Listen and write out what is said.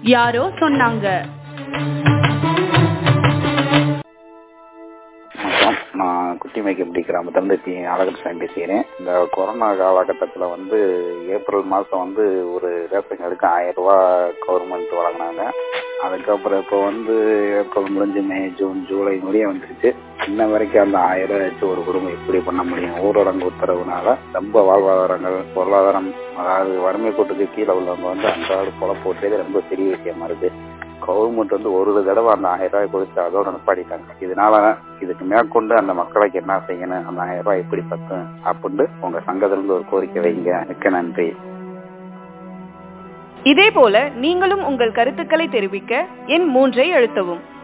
யாரோ சொன்னாங்க வணக்கம் நான் குட்டிமைக்கம்பட்டி கிராமத்திலிருந்து பி அழகர்சாமி பேசுகிறேன் இந்த கொரோனா காலகட்டத்தில் வந்து ஏப்ரல் மாதம் வந்து ஒரு ரேஷன் கார்டுக்கு ஆயிரம் ரூபா கவர்மெண்ட் வழங்கினாங்க அதுக்கப்புறம் இப்போ வந்து ஏப்ரல் முடிஞ்சு மே ஜூன் ஜூலை முடிய வந்துருச்சு இன்ன வரைக்கும் அந்த ஆயிரம் ரூபாய் வச்சு ஒரு குடும்பம் எப்படி பண்ண முடியும் ஊரடங்கு உத்தரவுனால ரொம்ப வாழ்வாதாரங்கள் பொருளாதாரம் அதாவது வறுமை கோட்டுக்கு கீழே உள்ளவங்க வந்து அன்றாட பொழப்பு ஓட்டுறது ரொம்ப பெரிய விஷயமா இருக்கு கவர்மெண்ட் வந்து ஒரு தடவை அந்த ஆயிரம் ரூபாய் கொடுத்து அதோட நிப்பாடிட்டாங்க இதனால இதுக்கு மேற்கொண்டு அந்த மக்களுக்கு என்ன செய்யணும் அந்த ஆயிரம் ரூபாய் எப்படி பத்தும் அப்படின்னு உங்க சங்கத்திலிருந்து ஒரு கோரிக்கை வைங்க மிக்க நன்றி இதே போல நீங்களும் உங்கள் கருத்துக்களை தெரிவிக்க எண் மூன்றை அழுத்தவும்